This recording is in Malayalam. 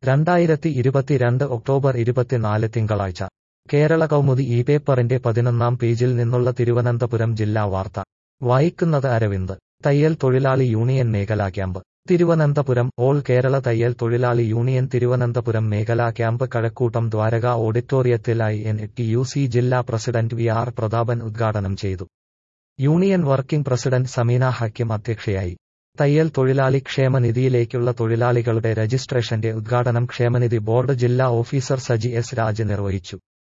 രണ്ടായിരത്തി ഇരുപത്തിരണ്ട് ഒക്ടോബർ ഇരുപത്തിനാല് തിങ്കളാഴ്ച കേരള കൗമുദി ഈ പേപ്പറിന്റെ പതിനൊന്നാം പേജിൽ നിന്നുള്ള തിരുവനന്തപുരം ജില്ലാ വാർത്ത വായിക്കുന്നത് അരവിന്ദ് തയ്യൽ തൊഴിലാളി യൂണിയൻ മേഖലാ ക്യാമ്പ് തിരുവനന്തപുരം ഓൾ കേരള തയ്യൽ തൊഴിലാളി യൂണിയൻ തിരുവനന്തപുരം മേഖലാ ക്യാമ്പ് കഴക്കൂട്ടം ദ്വാരക ഓഡിറ്റോറിയത്തിലായി എൻ ടി യു സി ജില്ലാ പ്രസിഡന്റ് വി ആർ പ്രതാപൻ ഉദ്ഘാടനം ചെയ്തു union working president Sameena Hakkim അധ്യക്ഷയായി തയ്യൽ തൊഴിലാളി ക്ഷേമനിധിയിലേക്കുള്ള തൊഴിലാളികളുടെ രജിസ്ട്രേഷന്റെ ഉദ്ഘാടനം ക്ഷേമനിധി ബോർഡ് ജില്ലാ ഓഫീസർ സജി എസ് രാജ് നിർവഹിച്ചു